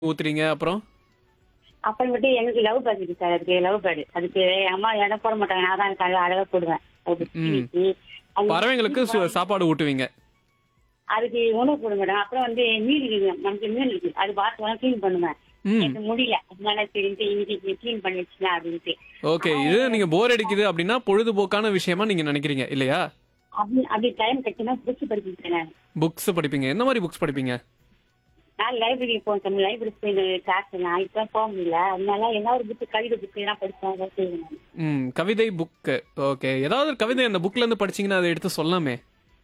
ஊத்துறீங்க அப்புறம் அப்புறமேட்டு எனக்கு லவ் பேர்ட் இருக்கு சார் அதுக்கு லவ் பேர்டு அதுக்கு என் அம்மா இடம் போட மாட்டாங்க நான் தான் காலையில அழகா போடுவேன் அது தீனிக்கு. அது- பறவைங்களுக்கு சு- சாப்பாடு ஊட்டுவீங்க அதுக்கு உணவு போட மாட்டேன் அப்புறம் வந்து மீன் இருக்கு நமக்கு மீன் இருக்கு அது பார்த்து க்ளீன் பண்ணுவேன் ம் எனக்கு முடியல அதனால சரின்ட்டு இன்னைக்கு க்ளீன் பண்ணி வச்சுக்கலாம் அப்படின்ட்டு ஓகே இது நீங்க போர் அடிக்குது அப்படின்னா பொழுதுபோக்கான விஷயமா நீங்க நினைக்கிறீங்க இல்லையா அப்படி அப்படி டைம் கட்டினா புக்ஸ் படிச்சுட்டேன் நான் புக்ஸ் படிப்பீங்க என்ன மாதிரி புக்ஸ் படிப்பீங்க நான் லைப்ரரி போனேன் லைப்ரரி போய் கிளாஸ் நான் இப்போ போக முடியல அதனால என்ன ஒரு புக்கு கவிதை புக்கு எல்லாம் படிச்சேன் அதை செய்வேன் நான். ம் கவிதை புக்கு ஓகே ஏதாவது ஒரு கவிதை அந்த புக்ல இருந்து படிச்சீங்கன்னா அதை எடுத்து சொல்லலாமே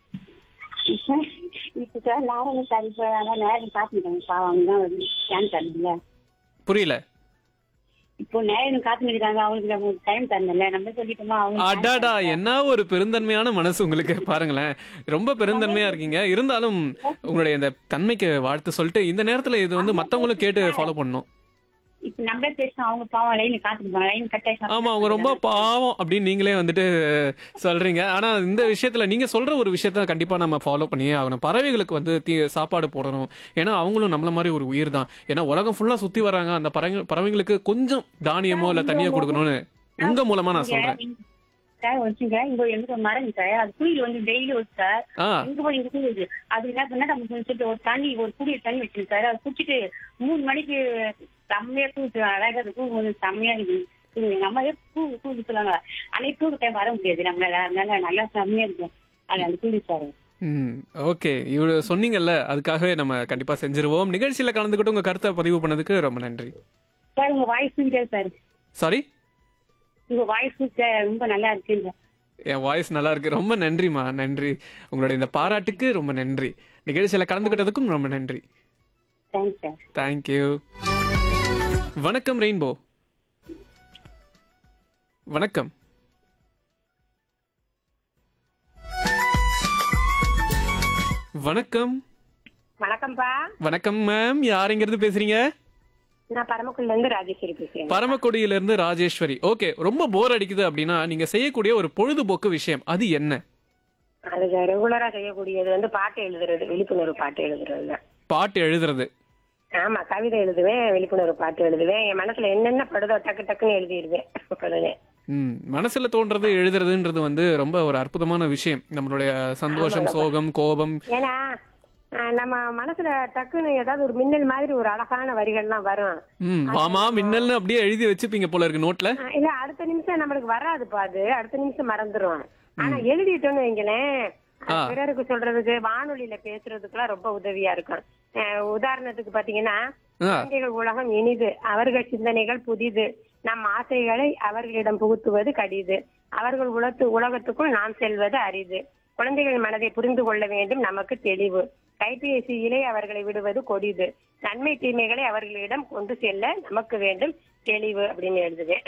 இப்போ சார் நாராயண சார் இப்போ ஆனால் நேரம் காத்துக்கிட்டாங்க பாவம் அவங்க தான் வந்து ஸ்கேன் தரணும்ல புரியல இப்போ நேரம் காத்துக்கிட்டாங்க அவங்களுக்கு நம்ம டைம் தரணும்ல நம்ம சொல்லிட்டோமா அவங்க அடாடா என்ன ஒரு பெருந்தன்மையான மனசு உங்களுக்கு பாருங்களேன் ரொம்ப பெருந்தன்மையா இருக்கீங்க இருந்தாலும் உங்களுடைய இந்த தன்மைக்கு வாழ்த்து சொல்லிட்டு இந்த நேரத்துல இது வந்து மத்தவங்களும் கேட்டு ஃபாலோ பண்ணணும் இப்போ நம்ம பேசணும் அவங்க பாவம் லைன் காத்துக்கிட்டாங்க லைன் கட்டாயம் ஆமா அவங்க ரொம்ப பாவம் அப்படின்னு நீங்களே வந்துட்டு சொல்றீங்க ஆனா இந்த விஷயத்துல நீங்க சொல்ற ஒரு விஷயத்த கண்டிப்பா நம்ம ஃபாலோ பண்ணியே ஆகணும் பறவைகளுக்கு வந்து தீ சாப்பாடு போடணும் ஏன்னா அவங்களும் நம்மள மாதிரி ஒரு உயிர் தான் ஏன்னா உலகம் ஃபுல்லா சுத்தி வர்றாங்க அந்த பறவை பறவைங்களுக்கு கொஞ்சம் தானியமோ இல்ல தண்ணியோ கொடுக்கணும்னு உங்க மூலமா நான் சொல்றேன் சார் வச்சுங்க இங்க எங்க மரம் சார் அது குயில் வந்து டெய்லி ஒரு சார் ஆ எங்க போய் இங்க குயில் இருக்கு. அது என்ன பண்ணா நம்ம சொல்லிட்டு ஒரு தண்ணி ஒரு குடிய தண்ணி வச்சிருக்கு சார் அதை குடிச்சிட்டு மூணு மணிக்கு செம்மையா தூக்கு அழகா இருக்கும் கொஞ்சம் செம்மையா இருக்கு தூங்கு. எங்க அம்மா பூ பூ சொல்லுவாங்க அன்னைக்கு தூக்கு டைம் வர முடியாது நம்மளால அதனால நல்லா செம்மையா இருக்கும் அது அந்த குடி சார் ம் ஓகே இவ்வளவு சொன்னீங்கல்ல அதுக்காகவே நம்ம கண்டிப்பா செஞ்சிருவோம் நிகழ்ச்சியில கலந்துக்கிட்டு உங்க கருத்தை பதிவு பண்ணதுக்கு ரொம்ப நன்றி சார் உங்க வாய்ஸ் சார் சாரி உங்க வாய்ஸ் ரொம்ப நல்லா இருக்குங்க என் வாய்ஸ் நல்லா இருக்கு ரொம்ப நன்றிமா நன்றி உங்களுடைய இந்த பாராட்டுக்கு ரொம்ப நன்றி நிகழ்ச்சியில கலந்துக்கிட்டதுக்கும் ரொம்ப நன்றி தேங்க்ஸ் சார் தேங்க்யூ வணக்கம் ரெயின்போ வணக்கம் வணக்கம் வணக்கம்ப்பா வணக்கம் மேம் யாருங்கிறது பேசுறீங்க நான் பரமக்குள்ள இருந்து ராஜேஸ்வரி பேசுறேன் பரமக்குடியில இருந்து ராஜேஸ்வரி ஓகே ரொம்ப போர் அடிக்குது அப்படின்னா நீங்க செய்யக்கூடிய ஒரு பொழுதுபோக்கு விஷயம் அது என்ன அதுக்கு ரெகுலரா செய்யக்கூடியது வந்து பாட்டு எழுதுறது விழிப்புணர்வு பாட்டு எழுதுறது தான் பாட்டு எழுதுறது ஆமா கவிதை எழுதுவேன் விழிப்புணர்வு பாட்டு எழுதுவேன் என் மனசுல என்னென்ன படுதோ டக்கு டக்குன்னு எழுதிடுவேன் உடனே ம் மனசுல தோன்றது எழுதுறதுன்றது வந்து ரொம்ப ஒரு அற்புதமான விஷயம் நம்மளுடைய சந்தோஷம் சோகம் கோபம் ஏன்னா ஆஹ், நம்ம மனசுல டக்குன்னு ஏதாவது ஒரு மின்னல் மாதிரி ஒரு அழகான வரிகள்லாம் வரும் ம் மாமா மின்னல்னு அப்படியே எழுதி வச்சுப்பீங்க போல இருக்கு நோட்ல ஆஹ், இல்ல அடுத்த நிமிஷம் நம்மளுக்கு வராதுப்பா அது அடுத்த நிமிஷம் மறந்துரும் ஆனா எழுதிட்டோம்னு வைங்களேன் அது ஆ. பிறருக்கு சொல்றதுக்கு வானொலியில பேசுறதுக்குலாம் ரொம்ப உதவியா இருக்கும் ஆஹ், உதாரணத்துக்கு பாத்தீங்கன்னா ஆ குழந்தைகள் உலகம் இனிது அவர்கள் சிந்தனைகள் புதிது நம் ஆசைகளை அவர்களிடம் புகுத்துவது கடிது அவர்கள் உலத்து உலகத்துக்குள் நாம் செல்வது அரிது குழந்தைகள் மனதை புரிந்து கொள்ள வேண்டும் நமக்கு தெளிவு கைபேசியிலே அவர்களை விடுவது கொடிது நன்மை தீமைகளை அவர்களிடம் கொண்டு செல்ல நமக்கு வேண்டும் தெளிவு அப்படின்னு எழுதுவேன்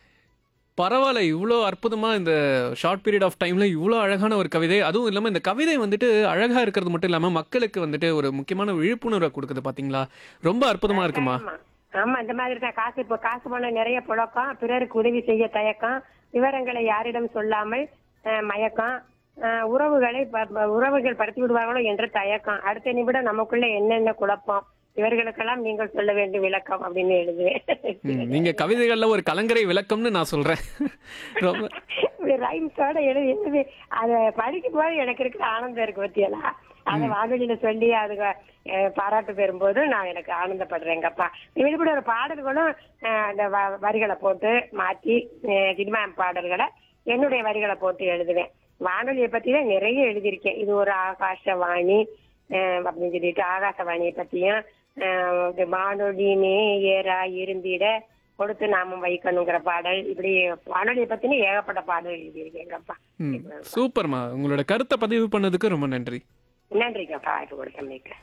பரவாயில்ல இவ்வளோ அற்புதமா இந்த ஷார்ட் பீரியட் ஆஃப் டைம்ல இவ்வளோ அழகான ஒரு கவிதை அதுவும் இல்லாம இந்த கவிதை வந்துட்டு அழகா இருக்கிறது மட்டும் இல்லாம மக்களுக்கு வந்துட்டு ஒரு முக்கியமான விழிப்புணர்வை கொடுக்குது பாத்தீங்களா ரொம்ப அற்புதமா இருக்குமா ஆமா ஆமா இந்த மாதிரி தான் காசு இப்போ காசு பணம் நிறைய புழக்கம் பிறருக்கு உதவி செய்ய தயக்கம் விவரங்களை யாரிடம் சொல்லாமல் அஹ், மயக்கம் அஹ், உறவுகளை ப- ப- உறவுகள் படுத்தி விடுவார்களோ என்ற தயக்கம் அடுத்த நிமிடம் நமக்குள்ள என்னென்ன குழப்பம் இவர்களுக்கெல்லாம் நீங்கள் சொல்ல வேண்டிய விளக்கம் அப்படின்னு எழுதுவேன் ம், நீங்க கவிதைகள்ல ஒரு கலங்கரை விளக்கம்னு நான் சொல்றேன் ரொம்ப ரைம்ஸோட எழுதி எழுதி அதை படிக்கும் போது எனக்கு இருக்கிற ஆனந்தம் இருக்கு பத்தியலா அதை வானொலியில சொல்லி அதுக்கு அஹ், பாராட்டு பெறும்போது நான் எனக்கு ஆனந்தப்படுறேங்கப்பா விழிப்புணர்வு பாடல்களும் அஹ், அந்த வ- வரிகளை போட்டு மாற்றி அஹ், சினிமா பாடல்களை என்னுடைய வரிகளை போட்டு எழுதுவேன் வானொலியை பத்தி தான் நிறைய எழுதியிருக்கேன் இது ஒரு ஆகாசவாணி அஹ், அப்படின்னு சொல்லிட்டு ஆகாசவாணியை பத்தியும் அஹ், இது வானொலி நேயரா இருந்திட கொடுத்து நாமம் வைக்கணுங்கிற பாடல் இப்படி வானொலியை பத்தின ஏகப்பட்ட பாடல் எழுதியிருக்கேங்கப்பா ம், சூப்பர்மா உங்களோட கருத்தை பதிவு பண்ணதுக்கு ரொம்ப நன்றி நன்றிங்கப்பா வாய்ப்பு கொடுத்தமைக்கு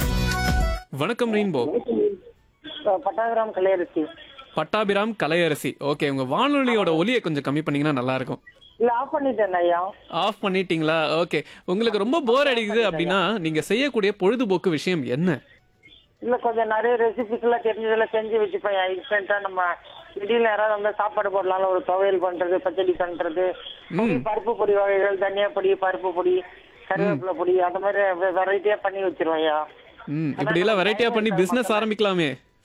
வணக்கம் ரெயின்போ பட்டாபிராம் கலையரசி பட்டாபிராம் கலையரசி ஓகே உங்க வானொலியோட ஒலியை கொஞ்சம் கம்மி பண்ணீங்கன்னா நல்லா இருக்கும் இல்ல ஆஃப் பண்ணிட்டேன் ஐயா ஆஃப் பண்ணிட்டீங்களா ஓகே உங்களுக்கு ரொம்ப போர் அடிக்குது அப்படின்னா நீங்க செய்யக்கூடிய பொழுதுபோக்கு விஷயம் என்ன இல்ல கொஞ்சம் நிறைய ரெசிபிஸ் எல்லாம் தெரிஞ்சதெல்லாம் செஞ்சு வச்சுப்பேன் இன்ஸ்டன்டா நம்ம திடீர்னு யாராவது வந்து சாப்பாடு போடலாம் ஒரு துவையல் பண்றது பச்சடி பண்றது பொடி, பருப்பு பொடி வகைகள் தனியா பொடி பருப்பு பொடி கருவேப்பிலை பொடி அந்த மாதிரி வெரைட்டியா பண்ணி வச்சிருவேன் ஐயா ம் இப்படி எல்லாம் வெரைட்டியா பண்ணி பிசினஸ் ஆரம்பிக்கலாமே